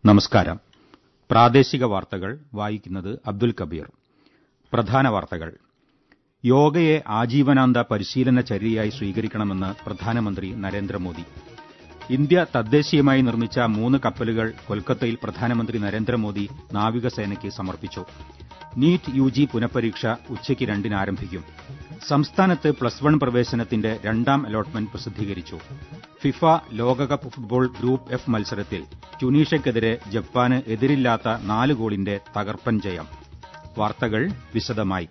നമസ്കാരം പ്രാദേശിക വാർത്തകൾ വായിക്കുന്നത് അബ്ദുൽ കബീർ പ്രധാന വാർത്തകൾ യോഗയെ ആജീവനാന്ത പരിശീലന ചര്യയായി സ്വീകരിക്കണമെന്ന് പ്രധാനമന്ത്രി നരേന്ദ്രമോദി ഇന്ത്യ തദ്ദേശീയമായി നിർമ്മിച്ച മൂന്ന് കപ്പലുകൾ കൊൽക്കത്തയിൽ പ്രധാനമന്ത്രി നരേന്ദ്രമോദി നാവികസേനയ്ക്ക് സമർപ്പിച്ചു നീറ്റ് യുജി പുനഃപരീക്ഷ ഉച്ചയ്ക്ക് രണ്ടിന് ആരംഭിക്കും സംസ്ഥാനത്ത് പ്ലസ് വൺ പ്രവേശനത്തിന്റെ രണ്ടാം അലോട്ട്മെന്റ് പ്രസിദ്ധീകരിച്ചു ഫിഫ ലോകകപ്പ് ഫുട്ബോൾ ഗ്രൂപ്പ് എഫ് മത്സരത്തിൽ ട്യൂണീഷ്യക്കെതിരെ ജപ്പാന് എതിരില്ലാത്ത നാല് ഗോളിന്റെ തകർപ്പൻ ജയം വാർത്തകൾ വിശദമായി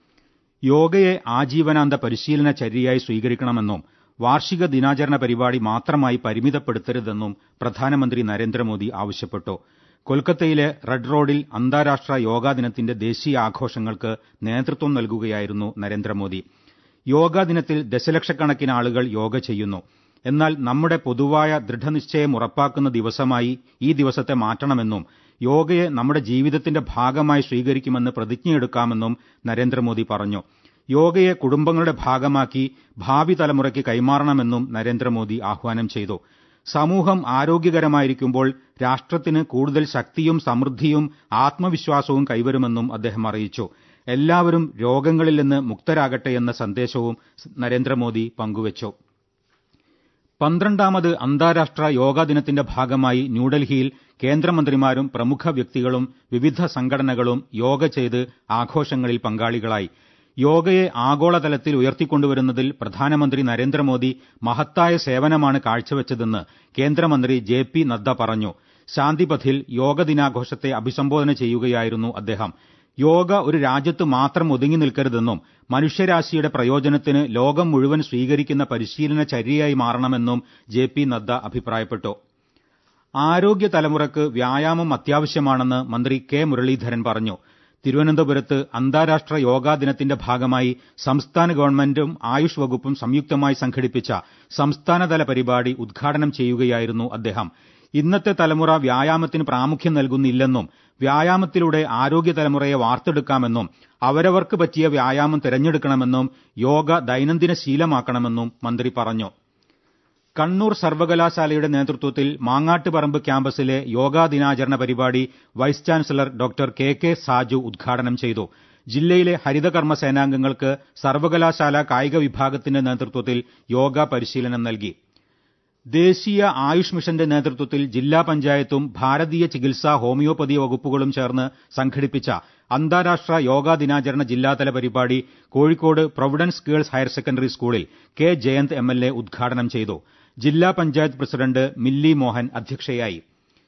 യോഗയെ ആജീവനാന്ത പരിശീലന ചര്യയായി സ്വീകരിക്കണമെന്നും വാർഷിക ദിനാചരണ പരിപാടി മാത്രമായി പരിമിതപ്പെടുത്തരുതെന്നും പ്രധാനമന്ത്രി നരേന്ദ്രമോദി ആവശ്യപ്പെട്ടു കൊൽക്കത്തയിലെ റെഡ് റോഡിൽ അന്താരാഷ്ട്ര യോഗാ ദിനത്തിന്റെ ദേശീയ ആഘോഷങ്ങൾക്ക് നേതൃത്വം നൽകുകയായിരുന്നു നരേന്ദ്രമോദി യോഗാ ദിനത്തിൽ ദശലക്ഷക്കണക്കിന് ആളുകൾ യോഗ ചെയ്യുന്നു എന്നാൽ നമ്മുടെ പൊതുവായ ദൃഢനിശ്ചയം ഉറപ്പാക്കുന്ന ദിവസമായി ഈ ദിവസത്തെ മാറ്റണമെന്നും യോഗയെ നമ്മുടെ ജീവിതത്തിന്റെ ഭാഗമായി സ്വീകരിക്കുമെന്ന് പ്രതിജ്ഞയെടുക്കാമെന്നും നരേന്ദ്രമോദി പറഞ്ഞു യോഗയെ കുടുംബങ്ങളുടെ ഭാഗമാക്കി ഭാവി തലമുറയ്ക്ക് കൈമാറണമെന്നും നരേന്ദ്രമോദി ആഹ്വാനം ചെയ്തു സമൂഹം ആരോഗ്യകരമായിരിക്കുമ്പോൾ രാഷ്ട്രത്തിന് കൂടുതൽ ശക്തിയും സമൃദ്ധിയും ആത്മവിശ്വാസവും കൈവരുമെന്നും അദ്ദേഹം അറിയിച്ചു എല്ലാവരും രോഗങ്ങളിൽ നിന്ന് മുക്തരാകട്ടെയെന്ന സന്ദേശവും നരേന്ദ്രമോദി പങ്കുവച്ചു പന്ത്രണ്ടാമത് അന്താരാഷ്ട്ര യോഗാ ദിനത്തിന്റെ ഭാഗമായി ന്യൂഡൽഹിയിൽ കേന്ദ്രമന്ത്രിമാരും പ്രമുഖ വ്യക്തികളും വിവിധ സംഘടനകളും യോഗ ചെയ്ത് ആഘോഷങ്ങളിൽ പങ്കാളികളായി യോഗയെ ആഗോളതലത്തിൽ ഉയർത്തിക്കൊണ്ടുവരുന്നതിൽ പ്രധാനമന്ത്രി നരേന്ദ്രമോദി മഹത്തായ സേവനമാണ് കാഴ്ചവെച്ചതെന്ന് കേന്ദ്രമന്ത്രി ജെ പി നദ്ദ പറഞ്ഞു ശാന്തിപഥിൽ യോഗ ദിനാഘോഷത്തെ അഭിസംബോധന ചെയ്യുകയായിരുന്നു അദ്ദേഹം യോഗ ഒരു രാജ്യത്ത് മാത്രം ഒതുങ്ങി നിൽക്കരുതെന്നും മനുഷ്യരാശിയുടെ പ്രയോജനത്തിന് ലോകം മുഴുവൻ സ്വീകരിക്കുന്ന പരിശീലന ചര്യയായി മാറണമെന്നും ജെ പി നദ്ദ അഭിപ്രായപ്പെട്ടു ആരോഗ്യ തലമുറക്ക് വ്യായാമം അത്യാവശ്യമാണെന്ന് മന്ത്രി കെ മുരളീധരൻ പറഞ്ഞു തിരുവനന്തപുരത്ത് അന്താരാഷ്ട്ര യോഗാ ദിനത്തിന്റെ ഭാഗമായി സംസ്ഥാന ഗവൺമെന്റും ആയുഷ് വകുപ്പും സംയുക്തമായി സംഘടിപ്പിച്ച സംസ്ഥാനതല പരിപാടി ഉദ്ഘാടനം ചെയ്യുകയായിരുന്നു അദ്ദേഹം ഇന്നത്തെ തലമുറ വ്യായാമത്തിന് പ്രാമുഖ്യം നൽകുന്നില്ലെന്നും വ്യായാമത്തിലൂടെ ആരോഗ്യ തലമുറയെ വാർത്തെടുക്കാമെന്നും അവരവർക്ക് പറ്റിയ വ്യായാമം തിരഞ്ഞെടുക്കണമെന്നും യോഗ ദൈനംദിന ശീലമാക്കണമെന്നും മന്ത്രി പറഞ്ഞു കണ്ണൂർ സർവകലാശാലയുടെ നേതൃത്വത്തിൽ മാങ്ങാട്ടുപറമ്പ് ക്യാമ്പസിലെ യോഗാ ദിനാചരണ പരിപാടി vice chancellor doctor K K Saju ഉദ്ഘാടനം ചെയ്തു ജില്ലയിലെ ഹരിതകർമ്മ സേനാംഗങ്ങൾക്ക് സർവകലാശാല കായിക വിഭാഗത്തിന്റെ നേതൃത്വത്തിൽ യോഗ പരിശീലനം നൽകി ദേശീയ ആയുഷ് മിഷന്റെ നേതൃത്വത്തിൽ ജില്ലാ പഞ്ചായത്തും ഭാരതീയ ചികിത്സാ ഹോമിയോപ്പതി വകുപ്പുകളും ചേർന്ന് സംഘടിപ്പിച്ച അന്താരാഷ്ട്ര യോഗാ ദിനാചരണ ജില്ലാതല പരിപാടി Kozhikode providence girls higher secondary സ്കൂളിൽ K Jayanth M L A ഉദ്ഘാടനം ചെയ്തു ജില്ലാ പഞ്ചായത്ത് പ്രസിഡന്റ് മില്ലി മോഹൻ അധ്യക്ഷയായി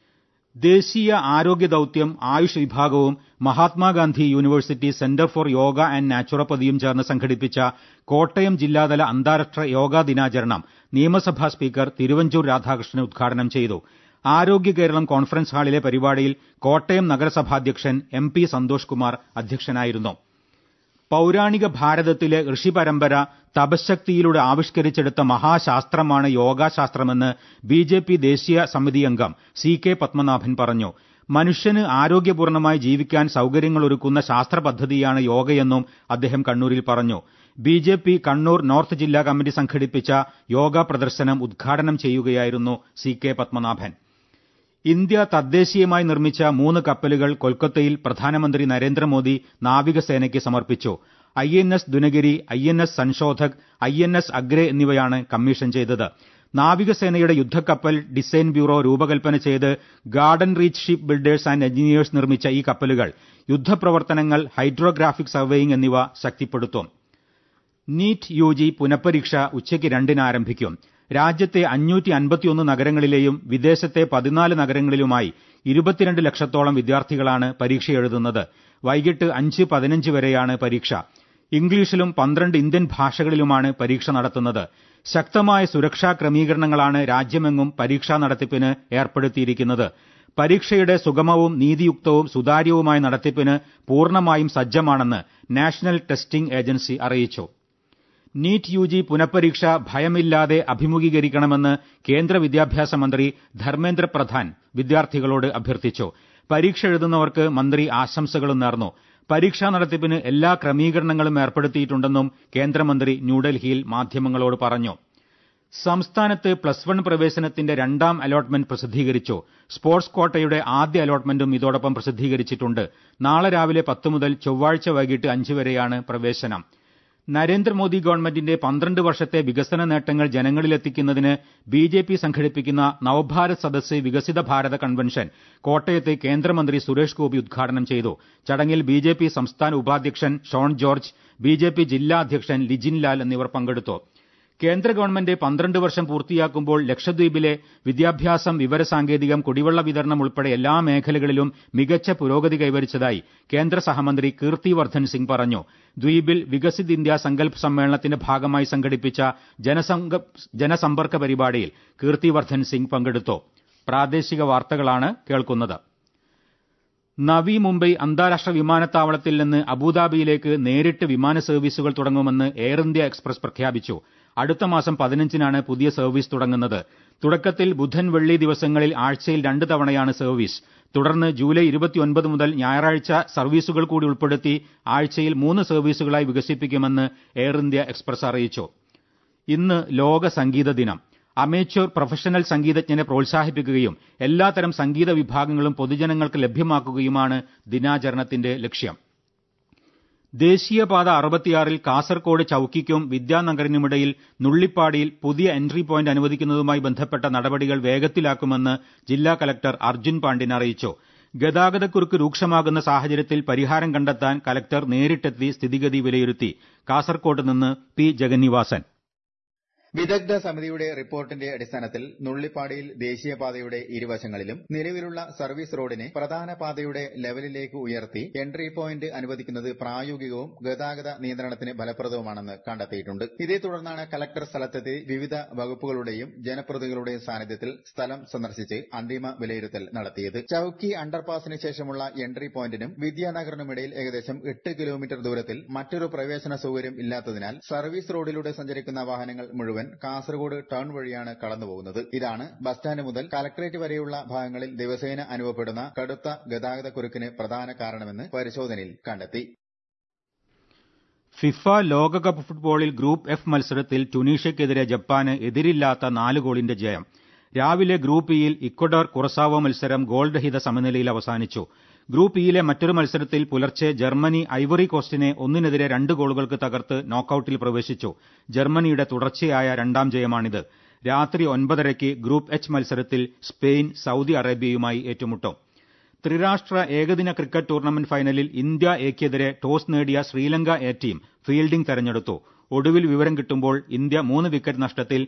ദേശീയ ആരോഗ്യ ദൌത്യം ആയുഷ് വിഭാഗവും Mahatma Gandhi university centre for yoga and നാച്ചുറോപ്പതിയും ചേർന്ന് സംഘടിപ്പിച്ച കോട്ടയം ജില്ലാതല അന്താരാഷ്ട്ര യോഗാ ദിനാചരണം നിയമസഭാ സ്പീക്കർ തിരുവഞ്ചൂർ രാധാകൃഷ്ണൻ ഉദ്ഘാടനം ചെയ്തു ആരോഗ്യ കേരളം കോൺഫറൻസ് ഹാളിലെ പരിപാടിയിൽ കോട്ടയം നഗരസഭാധ്യക്ഷൻ എം പി സന്തോഷ് കുമാർ അധ്യക്ഷനായിരുന്നു പൌരാണിക ഭാരതത്തിലെ ഋഷിപരമ്പര തപശക്തിയിലൂടെ ആവിഷ്കരിച്ചെടുത്ത മഹാശാസ്ത്രമാണ് യോഗാശാസ്ത്രമെന്ന് ബി ജെ പി ദേശീയ സമിതി അംഗം സി കെ പത്മനാഭൻ പറഞ്ഞു മനുഷ്യന് ആരോഗ്യപൂർണമായി ജീവിക്കാൻ സൌകര്യങ്ങളൊരുക്കുന്ന ശാസ്ത്ര പദ്ധതിയാണ് യോഗയെന്നും അദ്ദേഹം കണ്ണൂരിൽ പറഞ്ഞു B J P Kannur north ജില്ലാ കമ്മിറ്റി സംഘടിപ്പിച്ച യോഗ പ്രദർശനം ഉദ്ഘാടനം ചെയ്യുകയായിരുന്നു സി കെ പത്മനാഭൻ ഇന്ത്യ തദ്ദേശീയമായി നിർമ്മിച്ച മൂന്ന് കപ്പലുകൾ കൊൽക്കത്തയിൽ പ്രധാനമന്ത്രി നരേന്ദ്രമോദി നാവികസേനയ്ക്ക് സമർപ്പിച്ചു I N S Dunagiri I N S Sanshodhak I N S Agray എന്നിവയാണ് കമ്മീഷൻ ചെയ്തത് നാവികസേനയുടെ യുദ്ധക്കപ്പൽ ഡിസൈൻ ബ്യൂറോ രൂപകൽപ്പന ചെയ്ത് garden reach ship builders and engineers നിർമ്മിച്ച ഈ കപ്പലുകൾ യുദ്ധപ്രവർത്തനങ്ങൾ ഹൈഡ്രോഗ്രാഫിക് സർവേയിംഗ് എന്നിവ ശക്തിപ്പെടുത്തും നീറ്റ് യു ജി പുനഃപരീക്ഷ ഉച്ചയ്ക്ക് രണ്ടിന് ആരംഭിക്കും രാജ്യത്തെ അഞ്ഞൂറ്റി അൻപത്തിയൊന്ന് നഗരങ്ങളിലെയും വിദേശത്തെ പതിനാല് നഗരങ്ങളിലുമായി ഇരുപത്തിരണ്ട് ലക്ഷത്തോളം വിദ്യാർത്ഥികളാണ് പരീക്ഷ എഴുതുന്നത് വൈകിട്ട് അഞ്ച് പതിനഞ്ച് വരെയാണ് പരീക്ഷ ഇംഗ്ലീഷിലും പന്ത്രണ്ട് ഇന്ത്യൻ ഭാഷകളിലുമാണ് പരീക്ഷ നടത്തുന്നത് ശക്തമായ സുരക്ഷാ ക്രമീകരണങ്ങളാണ് രാജ്യമെങ്ങും പരീക്ഷാ നടത്തിപ്പിന് ഏർപ്പെടുത്തിയിരിക്കുന്നത് പരീക്ഷയുടെ സുഗമവും നീതിയുക്തവും സുതാര്യവുമായ നടത്തിപ്പിന് പൂർണ്ണമായും സജ്ജമാണെന്ന് നാഷണൽ ടെസ്റ്റിംഗ് ഏജൻസി അറിയിച്ചു നീറ്റ് യു ജി പുനഃപരീക്ഷ ഭയമില്ലാതെ അഭിമുഖീകരിക്കണമെന്ന് കേന്ദ്ര വിദ്യാഭ്യാസ മന്ത്രി ധർമ്മേന്ദ്ര പ്രധാൻ വിദ്യാർത്ഥികളോട് അഭ്യർത്ഥിച്ചു പരീക്ഷ എഴുതുന്നവർക്ക് മന്ത്രി ആശംസകളും നേർന്നു പരീക്ഷാ നടത്തിപ്പിന് എല്ലാ ക്രമീകരണങ്ങളും ഏർപ്പെടുത്തിയിട്ടുണ്ടെന്നും കേന്ദ്രമന്ത്രി ന്യൂഡൽഹിയിൽ മാധ്യമങ്ങളോട് പറഞ്ഞു സംസ്ഥാനത്ത് പ്ലസ് വൺ പ്രവേശനത്തിന്റെ രണ്ടാം അലോട്ട്മെന്റ് പ്രസിദ്ധീകരിച്ചു സ്പോർട്സ് ക്വാട്ടയുടെ ആദ്യ അലോട്ട്മെന്റും ഇതോടൊപ്പം പ്രസിദ്ധീകരിച്ചിട്ടുണ്ട് നാളെ രാവിലെ പത്ത് മുതൽ ചൊവ്വാഴ്ച വൈകിട്ട് അഞ്ച് വരെയാണ് പ്രവേശനം നരേന്ദ്രമോദി ഗവൺമെന്റിന്റെ പന്ത്രണ്ട് വർഷത്തെ വികസന നേട്ടങ്ങൾ ജനങ്ങളിലെത്തിക്കുന്നതിന് ബി ജെ പി സംഘടിപ്പിക്കുന്ന നവഭാരത് സദസ് വികസിത ഭാരത കൺവെൻഷൻ കോട്ടയത്ത് കേന്ദ്രമന്ത്രി സുരേഷ് ഗോപി ഉദ്ഘാടനം ചെയ്തു ചടങ്ങിൽ ബി ജെ പി സംസ്ഥാന ഉപാധ്യക്ഷൻ Shone George B J P ജില്ലാ അധ്യക്ഷൻ ലിജിൻ ലാൽ എന്നിവർ പങ്കെടുത്തു കേന്ദ്ര ഗവൺമെന്റ് പന്ത്രണ്ട് വർഷം പൂർത്തിയാക്കുമ്പോൾ ലക്ഷദ്വീപിലെ വിദ്യാഭ്യാസം വിവരസാങ്കേതികം കുടിവെള്ള വിതരണം ഉൾപ്പെടെ എല്ലാ മേഖലകളിലും മികച്ച പുരോഗതി കൈവരിച്ചതായി കേന്ദ്ര സഹമന്ത്രി കീർത്തി വർദ്ധൻ സിംഗ് പറഞ്ഞു ദ്വീപിൽ വികസിത് ഇന്ത്യ സങ്കല്പ് സമ്മേളനത്തിന്റെ ഭാഗമായി സംഘടിപ്പിച്ച ജനസമ്പർക്ക പരിപാടിയിൽ കീർത്തി വർദ്ധൻ സിംഗ് പങ്കെടുത്തു പ്രാദേശിക വാർത്തകളാണ് കേൾക്കുന്നത് നവി മുംബൈ അന്താരാഷ്ട്ര വിമാനത്താവളത്തിൽ നിന്ന് അബുദാബിയിലേക്ക് നേരിട്ട് വിമാന സർവീസുകൾ തുടങ്ങുമെന്ന് എയർ ഇന്ത്യ എക്സ്പ്രസ് പ്രഖ്യാപിച്ചു അടുത്ത മാസം പതിനഞ്ചിനാണ് പുതിയ സർവീസ് തുടങ്ങുന്നത് തുടക്കത്തിൽ ബുധൻ വെള്ളി ദിവസങ്ങളിൽ ആഴ്ചയിൽ രണ്ട് തവണയാണ് സർവീസ് തുടർന്ന് ജൂലൈ ഇരുപത്തിയൊൻപത് മുതൽ ഞായറാഴ്ച സർവീസുകൾ കൂടി ഉൾപ്പെടുത്തി ആഴ്ചയിൽ മൂന്ന് സർവീസുകളായി വികസിപ്പിക്കുമെന്ന് എയർ ഇന്ത്യ എക്സ്പ്രസ് അറിയിച്ചു ഇന്ന് ലോക സംഗീത ദിനം അമേച്വർ പ്രൊഫഷണൽ സംഗീതജ്ഞരെ പ്രോത്സാഹിപ്പിക്കുകയും എല്ലാത്തരം സംഗീത വിഭാഗങ്ങളും പൊതുജനങ്ങൾക്ക് ലഭ്യമാക്കുകയുമാണ് ദിനാചരണത്തിന്റെ ലക്ഷ്യം ദേശീയപാത അറുപത്തിയാറിൽ കാസർകോട് ചൌക്കിക്കും വിദ്യാനഗറിനുമിടയിൽ നുള്ളിപ്പാടിയിൽ പുതിയ എൻട്രി പോയിന്റ് അനുവദിക്കുന്നതുമായി ബന്ധപ്പെട്ട നടപടികൾ വേഗത്തിലാക്കുമെന്ന് ജില്ലാ കലക്ടർ അർജുൻ പാണ്ഡ്യൻ അറിയിച്ചു ഗതാഗതക്കുരുക്ക് രൂക്ഷമാകുന്ന സാഹചര്യത്തിൽ പരിഹാരം കണ്ടെത്താൻ കലക്ടർ നേരിട്ടെത്തി സ്ഥിതിഗതി വിലയിരുത്തി കാസർകോട്ട് നിന്ന് പി ജഗന്നിവാസൻ വിദഗ്ധ സമിതിയുടെ റിപ്പോർട്ടിന്റെ അടിസ്ഥാനത്തിൽ നുള്ളിപ്പാടിയിൽ ദേശീയപാതയുടെ ഇരുവശങ്ങളിലും നിലവിലുള്ള സർവീസ് റോഡിനെ പ്രധാന പാതയുടെ ലെവലിലേക്ക് ഉയർത്തി എൻട്രി പോയിന്റ് അനുവദിക്കുന്നത് പ്രായോഗികവും ഗതാഗത നിയന്ത്രണത്തിന് ഫലപ്രദവുമാണെന്ന് കണ്ടെത്തിയിട്ടുണ്ട് ഇതേ തുടർന്നാണ് കലക്ടർ സ്ഥലത്തെത്തി വിവിധ വകുപ്പുകളുടെയും ജനപ്രതിനിധികളുടെയും സാന്നിധ്യത്തിൽ സ്ഥലം സന്ദർശിച്ച് അന്തിമ വിലയിരുത്തൽ നടത്തിയത് ചൌക്കി അണ്ടർപാസിന് ശേഷമുള്ള എൻട്രി പോയിന്റിനും വിദ്യാനഗറിനുമിടയിൽ ഏകദേശം എട്ട് കിലോമീറ്റർ ദൂരത്തിൽ മറ്റൊരു പ്രവേശന സൌകര്യം ഇല്ലാത്തതിനാൽ സർവീസ് റോഡിലൂടെ സഞ്ചരിക്കുന്ന വാഹനങ്ങൾ മുഴുവൻ കാസർഗോഡ് ടൌൺ വഴിയാണ് കടന്നുപോകുന്നത് ഇതാണ് ബസ് സ്റ്റാൻഡ് മുതൽ കലക്ടറേറ്റ് വരെയുള്ള ഭാഗങ്ങളിൽ ദിവസേന അനുഭവപ്പെടുന്ന കടുത്ത ഗതാഗതക്കുരുക്കിന് പ്രധാന കാരണമെന്ന് പരിശോധനയിൽ കണ്ടെത്തി ഫിഫ ലോകകപ്പ് ഫുട്ബോളിൽ ഗ്രൂപ്പ് എഫ് മത്സരത്തിൽ ടുണീഷ്യക്കെതിരെ ജപ്പാന് എതിരില്ലാത്ത നാല് ഗോളിന്റെ ജയം രാവിലെ ഗ്രൂപ്പ് ഇയിൽ ഇക്വഡോർ കുറസാവോ മത്സരം ഗോൾ രഹിത സമനിലയിൽ അവസാനിച്ചു ഗ്രൂപ്പ് ഇയിലെ മറ്റൊരു മത്സരത്തിൽ പുലർച്ചെ ജർമ്മനി ഐവറി കോസ്റ്റിനെ ഒന്നിനെതിരെ രണ്ട് ഗോളുകൾക്ക് തകർത്ത് നോക്കൌട്ടിൽ പ്രവേശിച്ചു ജർമ്മനിയുടെ തുടർച്ചയായ രണ്ടാം ജയമാണിത് രാത്രി ഒൻപതരയ്ക്ക് ഗ്രൂപ്പ് എച്ച് മത്സരത്തിൽ സ്പെയിൻ സൌദി അറേബ്യയുമായി ഏറ്റുമുട്ടും ത്രിരാഷ്ട്ര ഏകദിന ക്രിക്കറ്റ് ടൂർണമെന്റ് ഫൈനലിൽ ഇന്ത്യ എക്കെതിരെ ടോസ് നേടിയ ശ്രീലങ്ക എ ടീം ഫീൽഡിംഗ് തെരഞ്ഞെടുത്തു ഒടുവിൽ വിവരം കിട്ടുമ്പോൾ ഇന്ത്യ മൂന്ന് വിക്കറ്റ് നഷ്ടത്തിൽ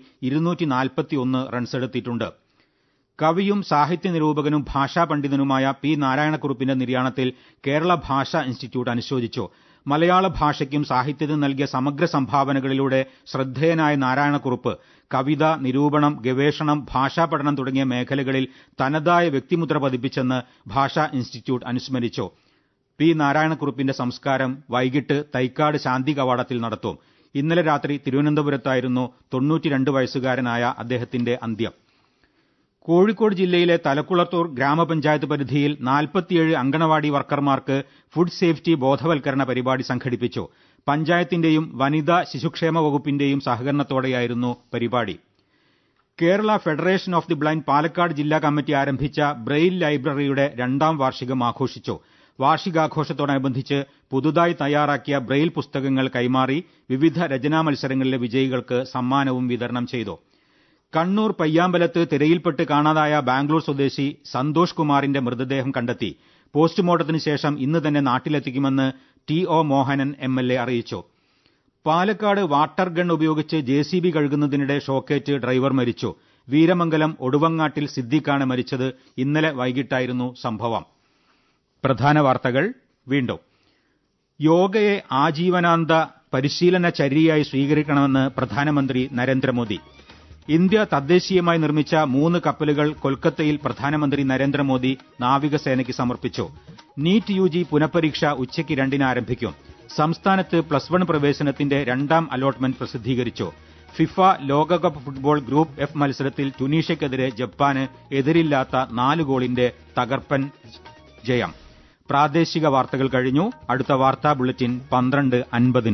റൺസെടുത്തിട്ടുണ്ട് കവിയും സാഹിത്യ നിരൂപകനും ഭാഷാ പണ്ഡിതനുമായ പി നാരായണക്കുറുപ്പിന്റെ നിര്യാണത്തിൽ കേരള ഭാഷാ ഇൻസ്റ്റിറ്റ്യൂട്ട് അനുശോചിച്ചു മലയാള ഭാഷയ്ക്കും സാഹിത്യത്തിനും നൽകിയ സമഗ്ര സംഭാവനകളിലൂടെ ശ്രദ്ധേയനായ നാരായണക്കുറുപ്പ് കവിത നിരൂപണം ഗവേഷണം ഭാഷാ പഠനം തുടങ്ങിയ മേഖലകളിൽ തനതായ വ്യക്തിമുദ്ര പതിപ്പിച്ചെന്ന് ഭാഷാ ഇൻസ്റ്റിറ്റ്യൂട്ട് അനുസ്മരിച്ചു പി നാരായണക്കുറുപ്പിന്റെ സംസ്കാരം വൈകിട്ട് തൈക്കാട് ശാന്തി കവാടത്തിൽ നടത്തും ഇന്നലെ രാത്രി തിരുവനന്തപുരത്തായിരുന്നു തൊണ്ണൂറ്റിരണ്ട് വയസ്സുകാരനായ അദ്ദേഹത്തിന്റെ അന്ത്യം കോഴിക്കോട് ജില്ലയിലെ തലക്കുളത്തൂർ ഗ്രാമപഞ്ചായത്ത് പരിധിയിൽ നാൽപ്പത്തിയേഴ് അങ്കണവാടി വർക്കർമാർക്ക് ഫുഡ് സേഫ്റ്റി ബോധവൽക്കരണ പരിപാടി സംഘടിപ്പിച്ചു പഞ്ചായത്തിന്റെയും വനിതാ ശിശുക്ഷേമ വകുപ്പിന്റെയും സഹകരണത്തോടെയായിരുന്നു പരിപാടി Kerala federation of the blind Palakkad ജില്ലാ കമ്മിറ്റി ആരംഭിച്ച ബ്രെയിൽ ലൈബ്രറിയുടെ രണ്ടാം വാർഷികം ആഘോഷിച്ചു വാർഷികാഘോഷത്തോടനുബന്ധിച്ച് പുതുതായി തയ്യാറാക്കിയ ബ്രെയിൽ പുസ്തകങ്ങൾ കൈമാറി വിവിധ രചനാ മത്സരങ്ങളിലെ വിജയികൾക്ക് സമ്മാനവും വിതരണം ചെയ്തു കണ്ണൂർ പയ്യാമ്പലത്ത് തിരയിൽപ്പെട്ട് കാണാതായ ബാംഗ്ലൂർ സ്വദേശി സന്തോഷ് കുമാറിന്റെ മൃതദേഹം കണ്ടെത്തി പോസ്റ്റ്മോർട്ടത്തിന് ശേഷം ഇന്ന് തന്നെ നാട്ടിലെത്തിക്കുമെന്ന് T O Mohanan M L A അറിയിച്ചു പാലക്കാട് വാട്ടർ ഗൺ ഉപയോഗിച്ച് ജെ സി ബി കഴുകുന്നതിനിടെ ഷോക്കേറ്റ് ഡ്രൈവർ മരിച്ചു വീരമംഗലം ഒടുവങ്ങാട്ടിൽ സിദ്ദിഖാണ് മരിച്ചത് ഇന്നലെ വൈകിട്ടായിരുന്നു സംഭവം പ്രധാന വാർത്തകൾ വീണ്ടും യോഗയെ ആജീവനാന്ത പരിശീലന ചര്യയായി സ്വീകരിക്കണമെന്ന് പ്രധാനമന്ത്രി നരേന്ദ്രമോദി ഇന്ത്യ തദ്ദേശീയമായി നിർമ്മിച്ച മൂന്ന് കപ്പലുകൾ കൊൽക്കത്തയിൽ പ്രധാനമന്ത്രി നരേന്ദ്രമോദി നാവികസേനയ്ക്ക് സമർപ്പിച്ചു നീറ്റ് യു ജി പുനഃപരീക്ഷ ഉച്ചയ്ക്ക് രണ്ടിന് ആരംഭിക്കും സംസ്ഥാനത്ത് പ്ലസ് വൺ പ്രവേശനത്തിന്റെ രണ്ടാം അലോട്ട്മെന്റ് പ്രസിദ്ധീകരിച്ചു ഫിഫ ലോകകപ്പ് ഫുട്ബോൾ ഗ്രൂപ്പ് എഫ് മത്സരത്തിൽ ടുണീഷ്യക്കെതിരെ ജപ്പാന് എതിരില്ലാത്ത നാല് ഗോളിന്റെ തകർപ്പൻ ജയം പ്രാദേശിക വാർത്തകൾ കഴിഞ്ഞു അടുത്ത വാർത്താ ബുള്ളറ്റിൻ പന്ത്രണ്ട് അൻപതിന്